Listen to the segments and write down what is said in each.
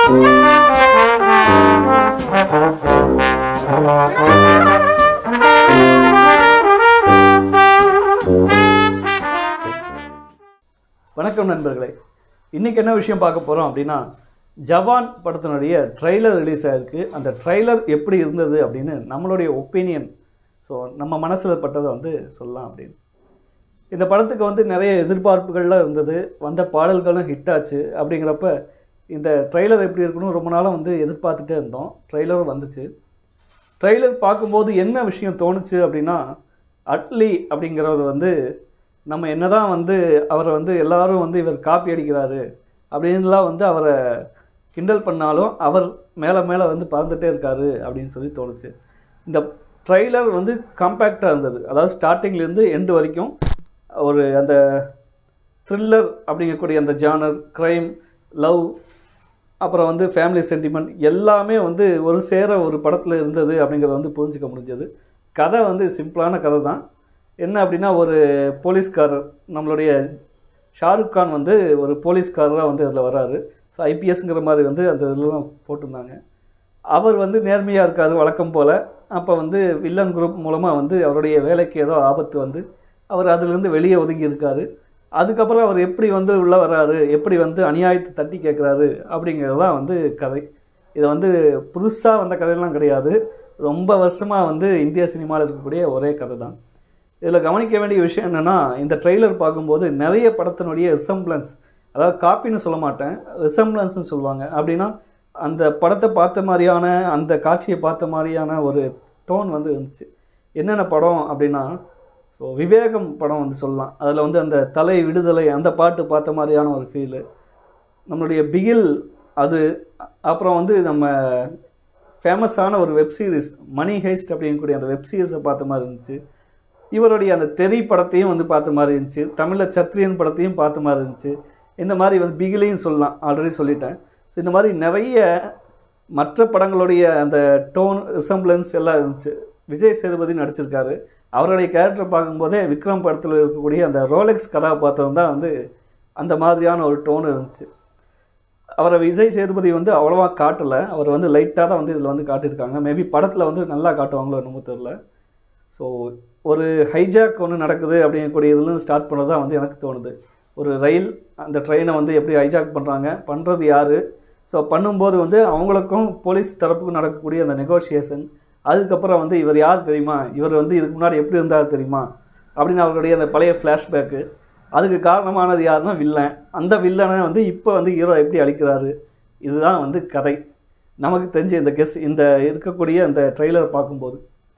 வணக்கம் நண்பர்களே இன்றைக்கி என்ன விஷயம் பார்க்க போகிறோம் அப்படின்னா ஜவான் படத்தினுடைய ட்ரைலர் ரிலீஸ் ஆயிருக்கு அந்த ட்ரைலர் எப்படி இருந்தது அப்படின்னு நம்மளுடைய ஒப்பீனியன் ஸோ நம்ம மனசில் பட்டதை வந்து சொல்லலாம் அப்படின்னு இந்த படத்துக்கு வந்து நிறைய எதிர்பார்ப்புகள்லாம் இருந்தது வந்த பாடல்களும் ஹிட் ஆச்சு அப்படிங்கிறப்ப இந்த ட்ரைலர் எப்படி இருக்கணும் ரொம்ப நாளாக வந்து எதிர்பார்த்துட்டே இருந்தோம் ட்ரைலரும் வந்துச்சு ட்ரைலர் பார்க்கும்போது என்ன விஷயம் தோணுச்சு அப்படின்னா அட்லி அப்படிங்கிறவர் வந்து நம்ம என்னதான் வந்து அவரை வந்து எல்லாரும் வந்து இவர் காப்பி அடிக்கிறாரு அப்படின்லாம் வந்து அவரை கிண்டல் பண்ணாலும் அவர் மேலே மேலே வந்து பறந்துட்டே இருக்காரு அப்படின்னு சொல்லி தோணுச்சு இந்த ட்ரைலர் வந்து காம்பேக்டாக இருந்தது அதாவது ஸ்டார்டிங்லேருந்து எண்டு வரைக்கும் ஒரு அந்த த்ரில்லர் அப்படிங்கக்கூடிய அந்த ஜானர் க்ரைம் லவ் அப்புறம் வந்து ஃபேமிலி சென்டிமெண்ட் எல்லாமே வந்து ஒரு சேர ஒரு படத்தில் இருந்தது அப்படிங்கிறத வந்து புரிஞ்சுக்க முடிஞ்சது கதை வந்து சிம்பிளான கதை தான் என்ன அப்படின்னா ஒரு போலீஸ்காரர் நம்மளுடைய ஷாருக் கான் வந்து ஒரு போலீஸ்காரராக வந்து அதில் வராரு ஸோ ஐபிஎஸ்ங்கிற மாதிரி வந்து அந்த இதெல்லாம் போட்டிருந்தாங்க அவர் வந்து நேர்மையாக இருக்கார் வழக்கம் போல் அப்போ வந்து வில்லன் குரூப் மூலமாக வந்து அவருடைய வேலைக்கு ஏதோ ஆபத்து வந்து அவர் அதிலிருந்து வெளியே ஒதுங்கி இருக்காரு அதுக்கப்புறம் அவர் எப்படி வந்து உள்ளே வராரு எப்படி வந்து அநியாயத்தை தட்டி கேட்குறாரு அப்படிங்கிறது தான் வந்து கதை இது வந்து புதுசாக வந்த கதையெல்லாம் கிடையாது ரொம்ப வருஷமாக வந்து இந்திய சினிமாவில் இருக்கக்கூடிய ஒரே கதை தான் இதில் கவனிக்க வேண்டிய விஷயம் என்னென்னா இந்த ட்ரெய்லர் பார்க்கும்போது நிறைய படத்தினுடைய ரிசம்பிளன்ஸ் அதாவது காப்பின்னு சொல்ல மாட்டேன் ரிசம்பிளன்ஸ்னு சொல்லுவாங்க அப்படின்னா அந்த படத்தை பார்த்த மாதிரியான அந்த காட்சியை பார்த்த மாதிரியான ஒரு டோன் வந்து இருந்துச்சு என்னென்ன படம் அப்படின்னா ஸோ விவேகம் படம் வந்து சொல்லலாம் அதில் வந்து அந்த தலை விடுதலை அந்த பாட்டு பார்த்த மாதிரியான ஒரு ஃபீலு நம்மளுடைய பிகில் அது அப்புறம் வந்து நம்ம ஃபேமஸான ஒரு வெப் சீரிஸ் மணி ஹைஸ்ட் அப்படிங்கக்கூடிய அந்த வெப் சீரிஸை பார்த்த மாதிரி இருந்துச்சு இவருடைய அந்த தெரி படத்தையும் வந்து பார்த்த மாதிரி இருந்துச்சு தமிழில் சத்ரியன் படத்தையும் பார்த்த மாதிரி இருந்துச்சு இந்த மாதிரி வந்து பிகிலையும் சொல்லலாம் ஆல்ரெடி சொல்லிட்டேன் ஸோ இந்த மாதிரி நிறைய மற்ற படங்களுடைய அந்த டோன் ரிசம்பிளன்ஸ் எல்லாம் இருந்துச்சு விஜய் சேதுபதி நடிச்சிருக்காரு அவருடைய கேரக்டர் பார்க்கும்போதே விக்ரம் படத்தில் இருக்கக்கூடிய அந்த ரோலெக்ஸ் கதாபாத்திரம் தான் வந்து அந்த மாதிரியான ஒரு டோன் இருந்துச்சு அவரை விஜய் சேதுபதி வந்து அவ்வளோவா காட்டலை அவர் வந்து லைட்டாக தான் வந்து இதில் வந்து காட்டியிருக்காங்க மேபி படத்தில் வந்து நல்லா காட்டுவாங்களோ என்னமோ தெரில ஸோ ஒரு ஹைஜாக் ஒன்று நடக்குது அப்படிங்கக்கூடிய இதுலேருந்து ஸ்டார்ட் பண்ணது தான் வந்து எனக்கு தோணுது ஒரு ரயில் அந்த ட்ரெயினை வந்து எப்படி ஹைஜாக் பண்ணுறாங்க பண்ணுறது யார் ஸோ பண்ணும்போது வந்து அவங்களுக்கும் போலீஸ் தரப்புக்கும் நடக்கக்கூடிய அந்த நெகோஷியேஷன் அதுக்கப்புறம் வந்து இவர் யார் தெரியுமா இவர் வந்து இதுக்கு முன்னாடி எப்படி இருந்தார் தெரியுமா அப்படின்னு அவருடைய அந்த பழைய ஃப்ளாஷ்பேக்கு அதுக்கு காரணமானது யாருன்னா வில்லன் அந்த வில்லனை வந்து இப்போ வந்து ஹீரோ எப்படி அழிக்கிறாரு இதுதான் வந்து கதை நமக்கு தெரிஞ்ச இந்த கெஸ் இந்த இருக்கக்கூடிய அந்த ட்ரெய்லர் பார்க்கும்போது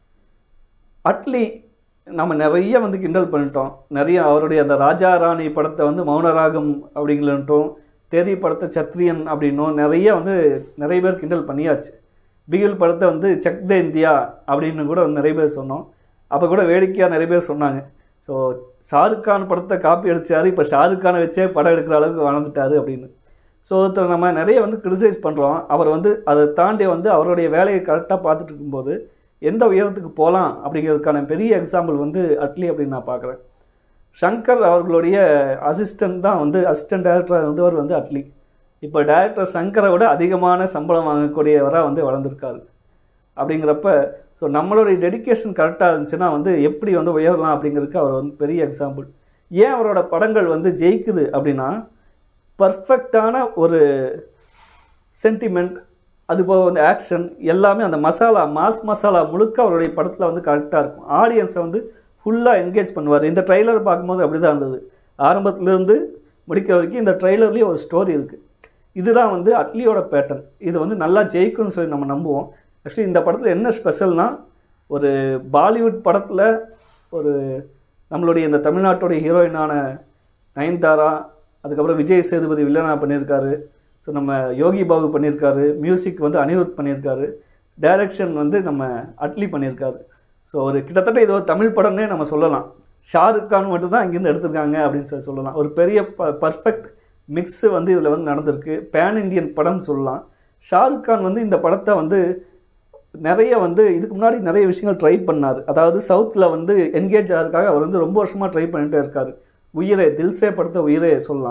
அட்லி நம்ம நிறைய வந்து கிண்டல் பண்ணிட்டோம் நிறைய அவருடைய அந்த ராஜா ராணி படத்தை வந்து மௌனராகம் அப்படிங்கலன்ட்டும் தெரி படத்தை சத்ரியன் அப்படின்னும் நிறைய வந்து நிறைய பேர் கிண்டல் பண்ணியாச்சு பிகில் படத்தை வந்து செக் த இந்தியா அப்படின்னு கூட நிறைய பேர் சொன்னோம் அப்போ கூட வேடிக்கையாக நிறைய பேர் சொன்னாங்க ஸோ ஷாருக் கான் படத்தை காப்பி அடித்தார் இப்போ ஷாருக் கானை வச்சே படம் எடுக்கிற அளவுக்கு வளர்ந்துட்டாரு அப்படின்னு ஸோ ஒருத்தர் நம்ம நிறைய வந்து கிரிட்டிசைஸ் பண்ணுறோம் அவர் வந்து அதை தாண்டி வந்து அவருடைய வேலையை கரெக்டாக பார்த்துட்டு இருக்கும்போது எந்த உயரத்துக்கு போகலாம் அப்படிங்கிறதுக்கான பெரிய எக்ஸாம்பிள் வந்து அட்லி அப்படின்னு நான் பார்க்குறேன் ஷங்கர் அவர்களுடைய அசிஸ்டன்ட் தான் வந்து அசிஸ்டன்ட் டைரக்டராக இருந்தவர் வந்து அட்லி இப்போ டைரக்டர் சங்கரை விட அதிகமான சம்பளம் வாங்கக்கூடியவராக வந்து வளர்ந்துருக்காரு அப்படிங்கிறப்ப ஸோ நம்மளுடைய டெடிக்கேஷன் கரெக்டாக இருந்துச்சுன்னா வந்து எப்படி வந்து உயரலாம் அப்படிங்கிறதுக்கு அவர் வந்து பெரிய எக்ஸாம்பிள் ஏன் அவரோட படங்கள் வந்து ஜெயிக்குது அப்படின்னா பர்ஃபெக்டான ஒரு சென்டிமெண்ட் அதுபோக வந்து ஆக்ஷன் எல்லாமே அந்த மசாலா மாஸ் மசாலா முழுக்க அவருடைய படத்தில் வந்து கரெக்டாக இருக்கும் ஆடியன்ஸை வந்து ஃபுல்லாக என்கேஜ் பண்ணுவார் இந்த ட்ரைலர் பார்க்கும்போது அப்படி தான் இருந்தது ஆரம்பத்துலேருந்து முடிக்கிற வரைக்கும் இந்த ட்ரைலர்லேயே ஒரு ஸ்டோரி இருக்குது இதுதான் வந்து அட்லியோட பேட்டர்ன் இது வந்து நல்லா ஜெயிக்கும்னு சொல்லி நம்ம நம்புவோம் ஆக்சுவலி இந்த படத்தில் என்ன ஸ்பெஷல்னால் ஒரு பாலிவுட் படத்தில் ஒரு நம்மளுடைய இந்த தமிழ்நாட்டுடைய ஹீரோயினான நயன்தாரா அதுக்கப்புறம் விஜய் சேதுபதி வில்லனா பண்ணியிருக்காரு ஸோ நம்ம யோகி பாபு பண்ணியிருக்காரு மியூசிக் வந்து அனிருத் பண்ணியிருக்காரு டைரக்ஷன் வந்து நம்ம அட்லி பண்ணியிருக்காரு ஸோ ஒரு கிட்டத்தட்ட இது ஒரு தமிழ் படம்னே நம்ம சொல்லலாம் ஷாருக் கான் மட்டும்தான் இங்கேருந்து எடுத்திருக்காங்க அப்படின்னு சொல்லி சொல்லலாம் ஒரு பெரிய ப பர்ஃபெக்ட் மிக்ஸு வந்து இதில் வந்து நடந்திருக்கு பேன் இண்டியன் படம் சொல்லலாம் ஷாருக் கான் வந்து இந்த படத்தை வந்து நிறைய வந்து இதுக்கு முன்னாடி நிறைய விஷயங்கள் ட்ரை பண்ணார் அதாவது சவுத்தில் வந்து என்கேஜ் ஆகிறதுக்காக அவர் வந்து ரொம்ப வருஷமாக ட்ரை பண்ணிகிட்டே இருக்கார் உயிரே தில்சே படத்தை உயிரே சொல்லலாம்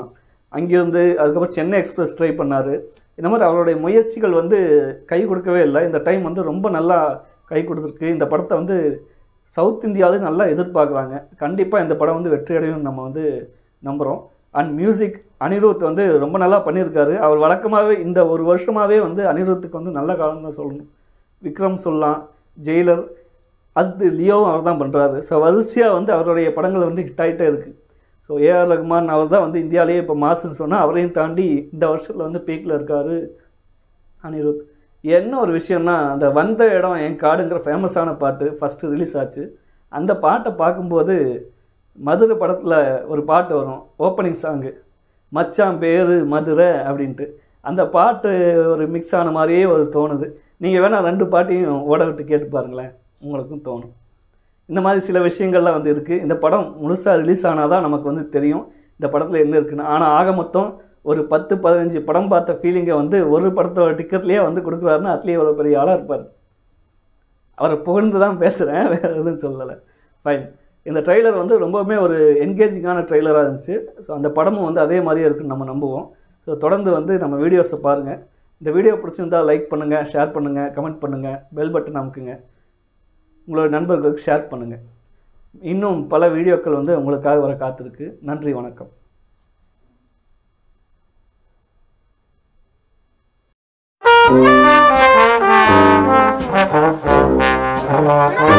அங்கேருந்து அதுக்கப்புறம் சென்னை எக்ஸ்பிரஸ் ட்ரை பண்ணார் இந்த மாதிரி அவருடைய முயற்சிகள் வந்து கை கொடுக்கவே இல்லை இந்த டைம் வந்து ரொம்ப நல்லா கை கொடுத்துருக்கு இந்த படத்தை வந்து சவுத் இந்தியாவிலும் நல்லா எதிர்பார்க்குறாங்க கண்டிப்பாக இந்த படம் வந்து வெற்றி அடையும் நம்ம வந்து நம்புகிறோம் அண்ட் மியூசிக் அனிருத் வந்து ரொம்ப நல்லா பண்ணியிருக்காரு அவர் வழக்கமாகவே இந்த ஒரு வருஷமாகவே வந்து அனிருத்துக்கு வந்து நல்ல காலம் தான் சொல்லணும் விக்ரம் சொல்லலாம் ஜெயிலர் அது லியோவும் அவர் தான் பண்ணுறாரு ஸோ வரிசையாக வந்து அவருடைய படங்கள் வந்து ஹிட் ஆகிட்டே இருக்குது ஸோ ஏஆர் ரஹ்மான் அவர் தான் வந்து இந்தியாவிலேயே இப்போ மாசுன்னு சொன்னால் அவரையும் தாண்டி இந்த வருஷத்தில் வந்து பீக்கில் இருக்கார் அனிருத் என்ன ஒரு விஷயம்னா அந்த வந்த இடம் என் காடுங்கிற ஃபேமஸான பாட்டு ஃபஸ்ட்டு ரிலீஸ் ஆச்சு அந்த பாட்டை பார்க்கும்போது மதுரை படத்தில் ஒரு பாட்டு வரும் ஓப்பனிங் சாங்கு மச்சான் பேரு மதுரை அப்படின்ட்டு அந்த பாட்டு ஒரு மிக்ஸ் ஆன மாதிரியே ஒரு தோணுது நீங்கள் வேணால் ரெண்டு பாட்டையும் ஓட விட்டு கேட்டு பாருங்களேன் உங்களுக்கும் தோணும் இந்த மாதிரி சில விஷயங்கள்லாம் வந்து இருக்குது இந்த படம் முழுசாக ரிலீஸ் ஆனால் தான் நமக்கு வந்து தெரியும் இந்த படத்தில் என்ன இருக்குன்னு ஆனால் ஆக மொத்தம் ஒரு பத்து பதினஞ்சு படம் பார்த்த ஃபீலிங்கை வந்து ஒரு படத்தோட டிக்கெட்லேயே வந்து கொடுக்குறாருன்னா அதுலேயே எவ்வளோ பெரிய ஆளாக இருப்பார் அவரை புகழ்ந்து தான் பேசுகிறேன் வேறு எதுவும் சொல்லலை ஃபைன் இந்த ட்ரெய்லர் வந்து ரொம்பவுமே ஒரு என்கேஜிங்கான ட்ரெய்லராக இருந்துச்சு ஸோ அந்த படமும் வந்து அதே மாதிரியே இருக்குன்னு நம்ம நம்புவோம் ஸோ தொடர்ந்து வந்து நம்ம வீடியோஸை பாருங்கள் இந்த வீடியோ பிடிச்சிருந்தால் லைக் பண்ணுங்கள் ஷேர் பண்ணுங்கள் கமெண்ட் பண்ணுங்கள் பெல் பட்டன் அமுக்குங்க உங்களோட நண்பர்களுக்கு ஷேர் பண்ணுங்கள் இன்னும் பல வீடியோக்கள் வந்து உங்களுக்காக வர காத்திருக்கு நன்றி வணக்கம் Thank you.